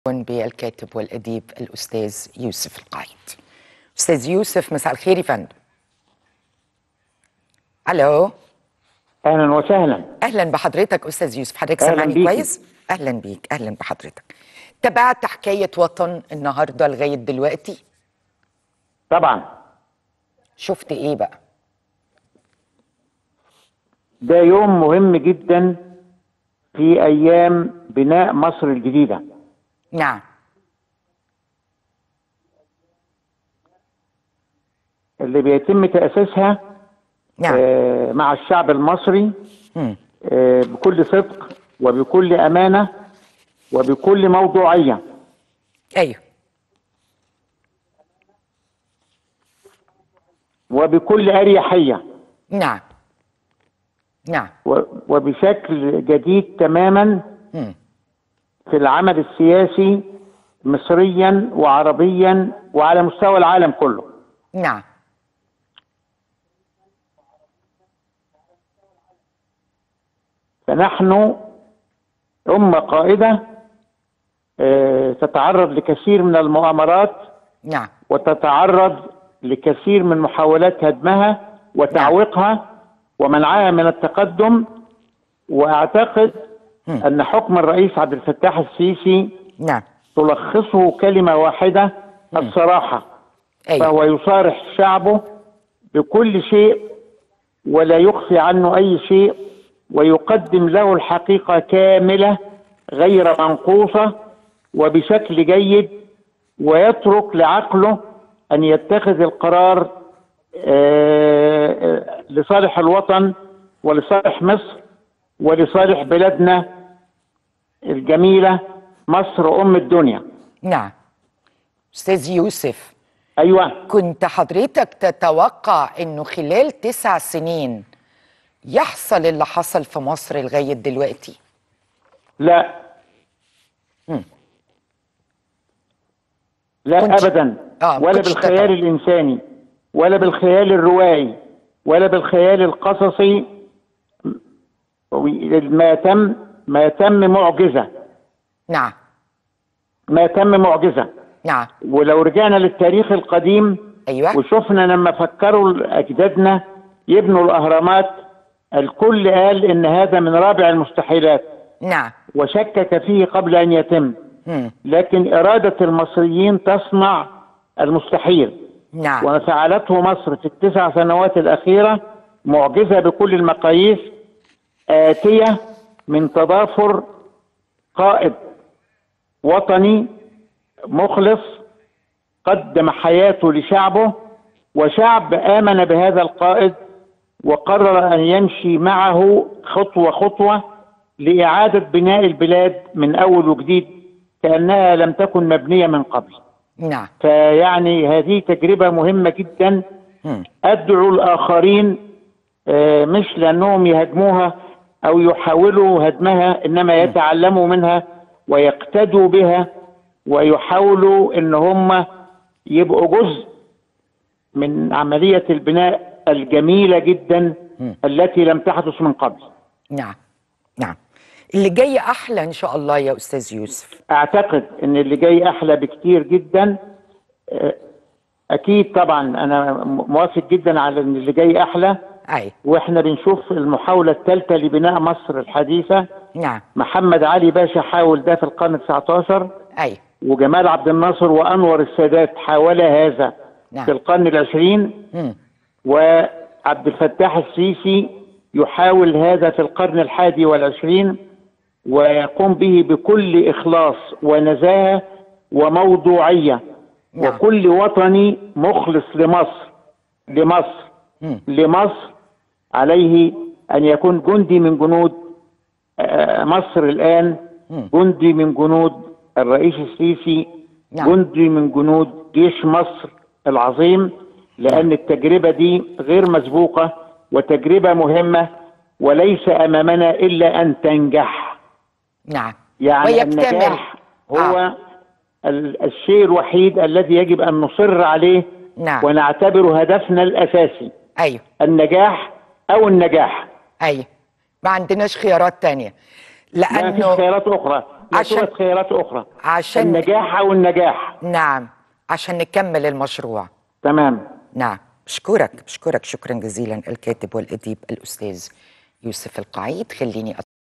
بالكاتب والأديب الأستاذ يوسف القايد أستاذ يوسف مساء الخير يا فندم ألو اهلا وسهلا أهلا بحضرتك أستاذ يوسف حضرتك أهلاً سامعني بيكي. كويس أهلا بيك أهلا بحضرتك تابعت حكاية وطن النهاردة لغاية دلوقتي طبعا شفت إيه بقى ده يوم مهم جدا في ايام بناء مصر الجديده نعم اللي بيتم تاسيسها نعم آه، مع الشعب المصري مم. آه، بكل صدق وبكل امانه وبكل موضوعيه أيوه وبكل اريحيه نعم نعم و- وبشكل جديد تماما مم. في العمل السياسي مصريا وعربيا وعلى مستوى العالم كله نعم فنحن أمة قائدة آه، تتعرض لكثير من المؤامرات نعم وتتعرض لكثير من محاولات هدمها وتعويقها ومنعها من التقدم وأعتقد أن حكم الرئيس عبد الفتاح السيسي نعم تلخصه كلمة واحدة الصراحة أيوه فهو يصارح شعبه بكل شيء ولا يخفي عنه اي شيء ويقدم له الحقيقه كامله غير منقوصه وبشكل جيد ويترك لعقله ان يتخذ القرار آه، آه، لصالح الوطن ولصالح مصر ولصالح بلادنا الجميله مصر ام الدنيا نعم أستاذ يوسف ايوه كنت حضرتك تتوقع انه خلال تسع سنين يحصل اللي حصل في مصر لغايه دلوقتي لا مم. لا كنت- ابدا آه، ما ولا كنتش بالخيال تتوقع. الانساني ولا بالخيال الروائي ولا بالخيال القصصي ما تم ما تم معجزه نعم ما تم معجزه نعم ولو رجعنا للتاريخ القديم ايوه وشفنا لما فكروا اجدادنا يبنوا الاهرامات الكل قال ان هذا من رابع المستحيلات نعم وشكك فيه قبل ان يتم مم. لكن إرادة المصريين تصنع المستحيل نعم وفعلته مصر في التسع سنوات الأخيرة معجزة بكل المقاييس آتية من تضافر قائد وطني مخلص قدم حياته لشعبه وشعب آمن بهذا القائد وقرر أن يمشي معه خطوة خطوة لإعادة بناء البلاد من أول وجديد كأنها لم تكن مبنية من قبل نعم فيعني هذه تجربة مهمة جدا مم. أدعو الآخرين آه، مش لأنهم يهاجموها أو يحاولوا هدمها إنما يتعلموا منها ويقتدوا بها ويحاولوا إن هم يبقوا جزء من عملية البناء الجميلة جدا التي لم تحدث من قبل نعم نعم اللي جاي احلى ان شاء الله يا استاذ يوسف اعتقد ان اللي جاي احلى بكتير جدا آه، اكيد طبعا انا م- موافق جدا على ان اللي جاي احلى اي واحنا بنشوف المحاولة الثالثة لبناء مصر الحديثة نعم محمد علي باشا حاول ده في القرن ال19 اي وجمال عبد الناصر وانور السادات حاول هذا نعم. في القرن العشرين مم. وعبد الفتاح السيسي يحاول هذا في القرن الحادي والعشرين ويقوم به بكل إخلاص ونزاهة وموضوعية نعم. وكل وطني مخلص لمصر لمصر مم. لمصر عليه أن يكون جندي من جنود آه، مصر الآن مم. جندي من جنود الرئيس السيسي نعم. جندي من جنود جيش مصر العظيم لأن التجربة دي غير مسبوقة وتجربة مهمة وليس أمامنا إلا أن تنجح نعم يعني ويكتمل النجاح هو آه. ال- الشيء الوحيد الذي يجب أن نصر عليه نعم. ونعتبره هدفنا الأساسي ايوه النجاح أو النجاح ايوه ما عندناش خيارات تانية ما فيش لانه خيارات أخرى لا عشان- توجد خيارات اخرى عشان النجاح او النجاح نعم عشان نكمل المشروع تمام نعم بشكرك بشكرك شكرا جزيلا الكاتب والأديب الأستاذ يوسف القعيد خليني